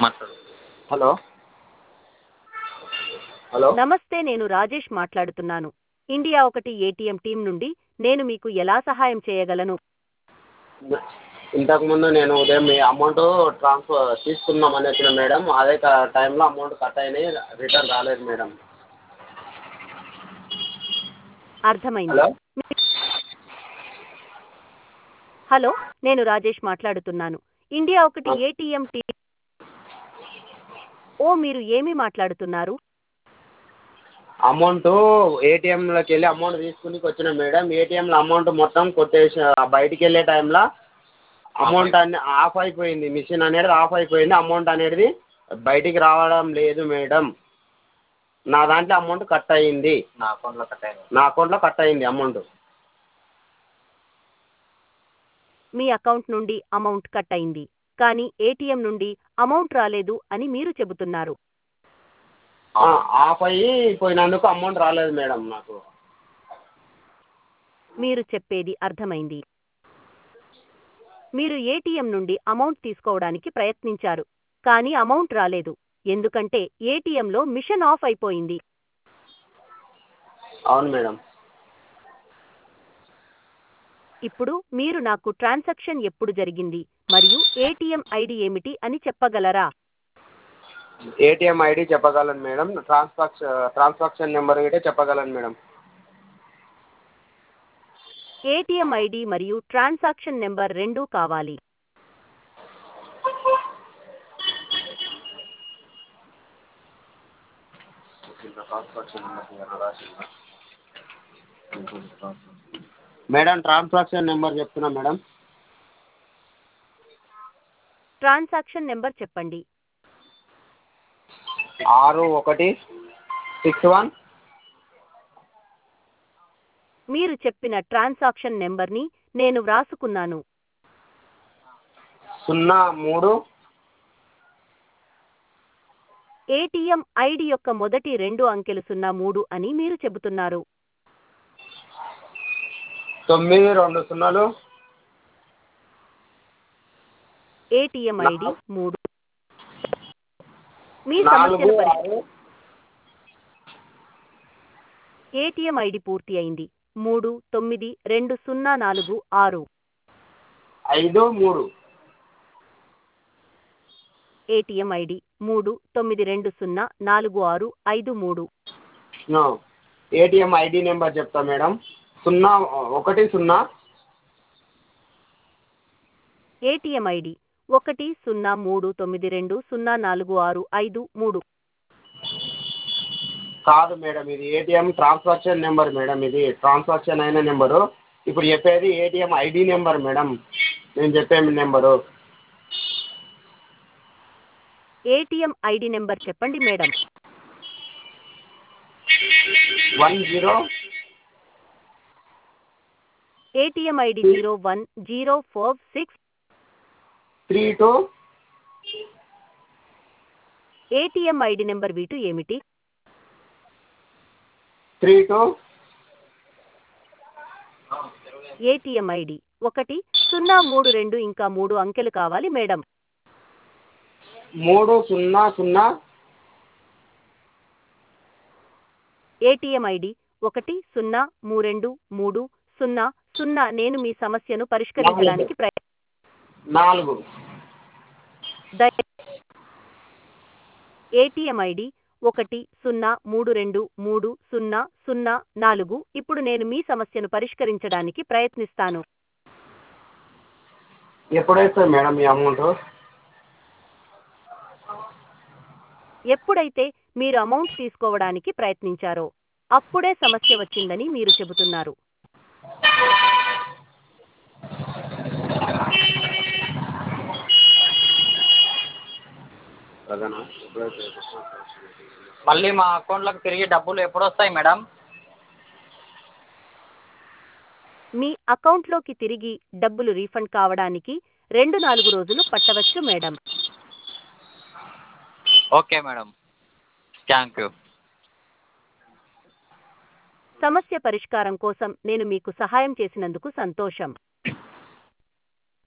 మాట్లాడు hello hello నమస్తే నేను రాజేష్ మాట్లాడుతున్నాను ఇండియా ఒకటి ఏటీఎం టీం నుండి నేను మీకు ఎలా సహాయం చేయగలను ఇంతకుముందు నేను ఉదయం మీ అమౌంట్ ట్రాన్స్ఫర్ తీసుకుందామని వచ్చిన మేడం అదే క- టైంలో అమౌంట్ కట్ అయినాయి రిటర్న్ రాలేదు మేడం అర్థమైంది హలో హలో నేను రాజేష్ మాట్లాడుతున్నాను ఇండియా ఒకటి ఏటీఎం టీ ఓ మీరు ఏమి మాట్లాడుతున్నారు అమౌంట్ ఏటీఎంలోకి వెళ్ళి అమౌంట్ తీసుకుని వచ్చిన మేడం ఏటీఎంలో అమౌంట్ మొత్తం కొట్టేసి బయటికి వెళ్ళే టైంలో అమౌంట్ అన్ని ఆఫ్ అయిపోయింది మిషన్ అనేది ఆఫ్ అయిపోయింది అమౌంట్ అనేది బయటికి రావడం లేదు మేడం నా దాంట్లో అమౌంట్ కట్ అయ్యింది నా అకౌంట్లో కట్ అయింది నా అకౌంట్లో కట్ అయ్యింది అమౌంట్ మీ అకౌంట్ నుండి అమౌంట్ కట్ అయింది కానీ ఏటీఎం నుండి అమౌంట్ రాలేదు అని మీరు చెబుతున్నారు ఆఫ్ అయ్యి పోయినందుకు అమౌంట్ రాలేదు మేడం నాకు మీరు చెప్పేది అర్థమైంది మీరు ఏటీఎం నుండి అమౌంట్ తీసుకోవడానికి ప్రయత్నించారు కానీ అమౌంట్ రాలేదు ఎందుకంటే ఏటీఎంలో మిషన్ ఆఫ్ అయిపోయింది అవును మేడం ఇప్పుడు మీరు నాకు ట్రాన్సాక్షన్ ఎప్పుడు జరిగింది మరియు ఏటీఎం ఐడి ఏమిటి అని చెప్పగలరా ఏటీఎం ఐడి చెప్పగలను మేడం ట్రాన్సాక్షన్ ట్రాన్సాక్షన్ నెంబర్ అయితే చెప్పగలను మేడం ఏటీఎం ఐడి మరియు ట్రాన్సాక్షన్ నెంబర్ రెండూ కావాలి మేడం ట్రాన్సాక్షన్ నెంబర్ చెప్తున్నా మేడం ట్రాన్సాక్షన్ నెంబర్ చెప్పండి ఆరు ఒకటి సిక్స్ వన్ మీరు చెప్పిన ట్రాన్సాక్షన్ నెంబర్ని నేను వ్రాసుకున్నాను సున్నా మూడు ఏటీఎం ఐడి యొక్క మొదటి రెండు అంకెలు సున్నా మూడు అని మీరు చెబుతున్నారు తొమ్మిది రెండు సున్నాలు ఏటీఎం ఐడి మూడు మీ నాలుగు సమస్యను పరి- ఆరు ఏటీఎం ఐడి పూర్తి అయింది మూడు తొమ్మిది రెండు సున్నా నాలుగు ఆరు ఐదు మూడు ఏటీఎం ఐడి మూడు తొమ్మిది రెండు సున్నా నాలుగు ఆరు ఐదు మూడు ఏటీఎం ఐడి నెంబర్ చెప్తా మేడం సున్నా ఒకటి సున్నా ఏటీఎం ఐడి ఒకటి సున్నా మూడు తొమ్మిది రెండు సున్నా నాలుగు ఆరు ఐదు మూడు కాదు మేడం ఇది ఏటీఎం ట్రాన్సాక్షన్ నెంబర్ మేడం ఇది ట్రాన్సాక్షన్ అయిన నెంబరు ఇప్పుడు చెప్పేది ఏటీఎం ఐడి నెంబర్ మేడం నేను చెప్పే నెంబరు ఏటీఎం ఐడి నెంబర్ చెప్పండి madam one zero ATM ID zero one zero four six three two ATM ID number వీటు ఏమిటి త్రీ టూ ఏటీఎం ఐడి ఒకటి సున్నా మూడు రెండు ఇంకా మూడు అంకెలు కావాలి మేడం మూడు సున్నా సున్నా ఏటీఎం ఐడి ఒకటి సున్నా మూ రెండు మూడు సున్నా సున్నా నేను మీ సమస్యను పరిష్కరించడానికి ప్రయ నాలుగు దయ ఏటీఎం ఐడి ఒకటి సున్నా మూడు రెండు మూడు సున్నా సున్నా నాలుగు ఇప్పుడు నేను మీ సమస్యను పరిష్కరించడానికి ప్రయత్నిస్తాను ఎప్పుడు వేస్తారు మేడం మీ అమౌంట్ ఎప్పుడైతే మీరు అమౌంట్ తీసుకోవడానికి ప్రయత్నించారో అప్పుడే సమస్య వచ్చిందని మీరు చెబుతున్నారు అదేనా ఎప్పుడైతే మళ్ళీ మా అకౌంట్లోకి తిరిగి డబ్బులు ఎప్పుడు వస్తాయి మేడం మీ అకౌంట్లోకి తిరిగి డబ్బులు రీఫండ్ కావడానికి రెండు నాలుగు రోజులు పట్టవచ్చు madam okay madam thank you సమస్య పరిష్కారం కోసం నేను మీకు సహాయం చేసినందుకు సంతోషం